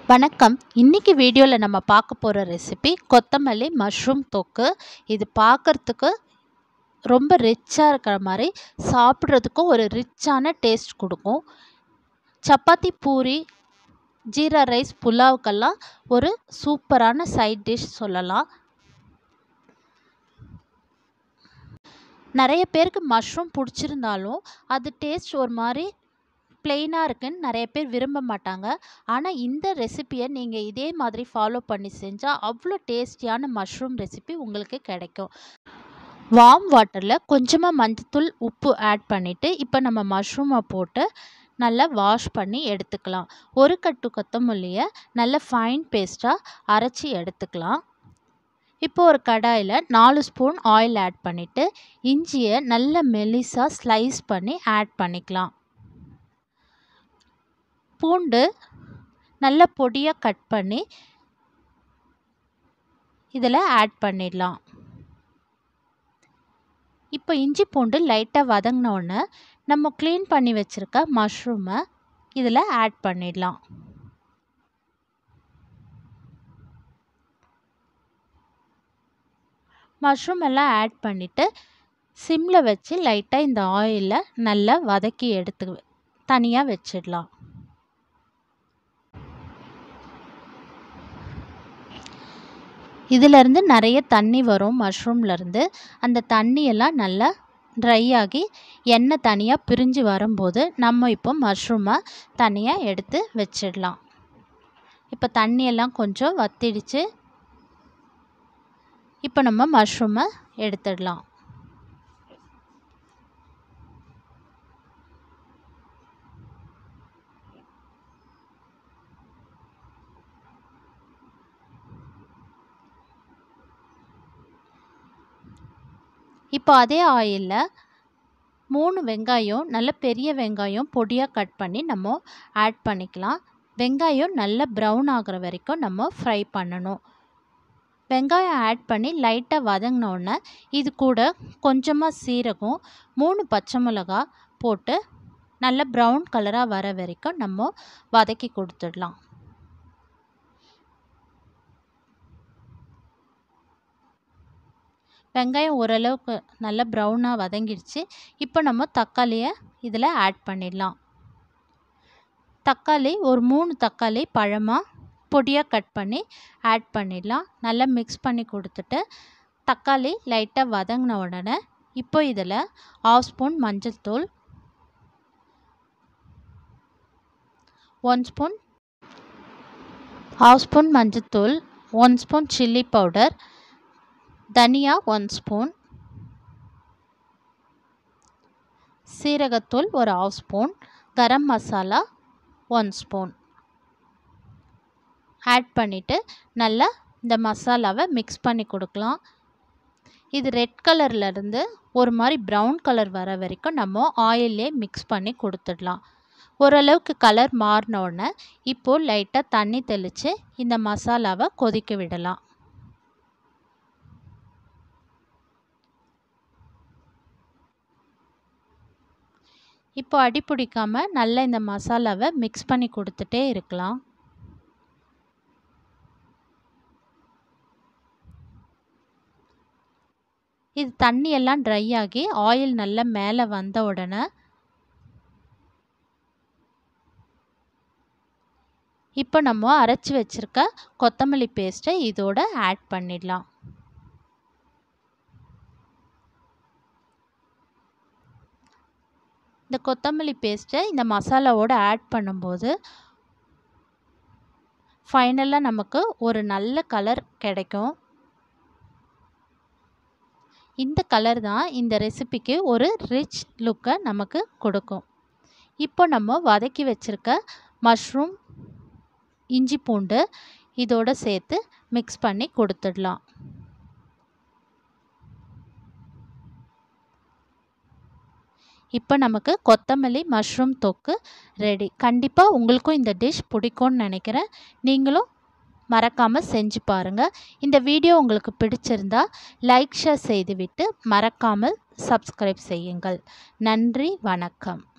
வணக்கம் இன்னைக்கு வீடியோவில் நம்ம பார்க்க போகிற ரெசிபி கொத்தமல்லி மஷ்ரூம் தொக்கு இது பார்க்குறதுக்கு ரொம்ப ரிச்சாக இருக்கிற மாதிரி சாப்பிட்றதுக்கும் ஒரு ரிச்சான டேஸ்ட் கொடுக்கும் சப்பாத்தி பூரி ஜீரா ரைஸ் புலாவுக்கெல்லாம் ஒரு சூப்பரான சைட் டிஷ் சொல்லலாம் நிறைய பேருக்கு மஷ்ரூம் பிடிச்சிருந்தாலும் அது டேஸ்ட் ஒரு மாதிரி பிளெயினாக இருக்குன்னு நிறைய பேர் விரும்ப மாட்டாங்க ஆனால் இந்த ரெசிப்பியை நீங்கள் இதே மாதிரி ஃபாலோ பண்ணி செஞ்சால் அவ்வளோ டேஸ்டியான மஷ்ரூம் ரெசிபி உங்களுக்கு கிடைக்கும் வார்ம் வாட்டரில் கொஞ்சமாக மஞ்சத்தூள் உப்பு ஆட் பண்ணிவிட்டு இப்போ நம்ம மஷ்ரூமை போட்டு நல்லா வாஷ் பண்ணி எடுத்துக்கலாம் ஒரு கட்டு கொத்தமல்லியை நல்ல ஃபைன் பேஸ்ட்டாக அரைச்சி எடுத்துக்கலாம் இப்போ ஒரு கடாயில் நாலு ஸ்பூன் ஆயில் ஆட் பண்ணிவிட்டு இஞ்சியை நல்ல மெலிசாக ஸ்லைஸ் பண்ணி ஆட் பண்ணிக்கலாம் பூண்டு நல்ல பொடியாக கட் பண்ணி இதில் ஆட் பண்ணிடலாம் இப்போ இஞ்சி பூண்டு லைட்டாக வதங்கினோடனே நம்ம க்ளீன் பண்ணி வச்சுருக்க மஷ்ரூமை இதில் ஆட் பண்ணிடலாம் மஷ்ரூம் எல்லாம் ஆட் பண்ணிவிட்டு சிம்மில் வச்சு லைட்டாக இந்த ஆயிலில் நல்லா வதக்கி எடுத்து தனியாக வச்சிடலாம் இதிலேருந்து நிறைய தண்ணி வரும் மஷ்ரூம்லேருந்து அந்த தண்ணியெல்லாம் நல்லா ட்ரை ஆகி எண்ணெய் தனியாக பிரிஞ்சு வரும்போது நம்ம இப்போ மஷ்ரூமை தனியாக எடுத்து வச்சிடலாம் இப்போ தண்ணியெல்லாம் கொஞ்சம் வத்திடுச்சு இப்போ நம்ம மஷ்ரூமை எடுத்துடலாம் இப்போ அதே ஆயிலில் மூணு வெங்காயம் நல்ல பெரிய வெங்காயம் பொடியாக கட் பண்ணி நம்ம ஆட் பண்ணிக்கலாம் வெங்காயம் நல்ல ப்ரௌன் ஆகிற வரைக்கும் நம்ம ஃப்ரை பண்ணணும் வெங்காயம் ஆட் பண்ணி லைட்டாக வதங்கினோடனே இது கூட கொஞ்சமாக சீரகம் மூணு பச்சை மிளகா போட்டு நல்ல ப்ரௌன் கலராக வர வரைக்கும் நம்ம வதக்கி கொடுத்துடலாம் வெங்காயம் ஓரளவுக்கு நல்லா ப்ரௌனாக வதங்கிடுச்சு இப்போ நம்ம தக்காளியை இதில் ஆட் பண்ணிடலாம் தக்காளி ஒரு மூணு தக்காளி பழமாக பொடியாக கட் பண்ணி ஆட் பண்ணிடலாம் நல்லா மிக்ஸ் பண்ணி கொடுத்துட்டு தக்காளி லைட்டாக வதங்கின உடனே இப்போ இதில் ஆஃப் ஸ்பூன் மஞ்சள் தூள் ஒன் ஸ்பூன் ஹாஃப் ஸ்பூன் மஞ்சத்தூள் ஒன் ஸ்பூன் சில்லி பவுடர் தனியா ஒன் ஸ்பூன் சீரகத்தூள் ஒரு half spoon garam masala one spoon add பண்ணிவிட்டு நல்லா இந்த மசாலாவை மிக்ஸ் பண்ணி கொடுக்கலாம் இது ரெட் கலர்லேருந்து ஒரு மாதிரி ப்ரௌன் கலர் வர வரைக்கும் நம்ம ஆயிலே மிக்ஸ் பண்ணி கொடுத்துடலாம் ஓரளவுக்கு கலர் மாறினோடனே இப்போது லைட்டாக தண்ணி தெளித்து இந்த மசாலாவை கொதிக்க விடலாம் இப்போ அடி பிடிக்காமல் நல்லா இந்த மசாலாவை மிக்ஸ் பண்ணி கொடுத்துட்டே இருக்கலாம் இது தண்ணி எல்லாம் ட்ரை ஆகி ஆயில் நல்லா மேலே வந்த உடனே இப்போ நம்ம அரைச்சி வச்சுருக்க கொத்தமல்லி பேஸ்ட்டை இதோட ஆட் பண்ணிடலாம் இந்த கொத்தமல்லி பேஸ்ட்டை இந்த மசாலாவோடு ஆட் பண்ணும்போது ஃபைனலாக நமக்கு ஒரு நல்ல கலர் கிடைக்கும் இந்த கலர் தான் இந்த ரெசிபிக்கு ஒரு ரிச் லுக்கை நமக்கு கொடுக்கும் இப்போ நம்ம வதக்கி வச்சுருக்க மஷ்ரூம் இஞ்சி பூண்டு இதோடு சேர்த்து மிக்ஸ் பண்ணி கொடுத்துடலாம் இப்போ நமக்கு கொத்தமல்லி மஷ்ரூம் தொக்கு ரெடி கண்டிப்பாக உங்களுக்கும் இந்த டிஷ் பிடிக்கும்னு நினைக்கிறேன் நீங்களும் மறக்காமல் செஞ்சு பாருங்கள் இந்த வீடியோ உங்களுக்கு பிடிச்சிருந்தா லைக் ஷேர் செய்துவிட்டு மறக்காமல் சப்ஸ்கிரைப் செய்யுங்கள் நன்றி வணக்கம்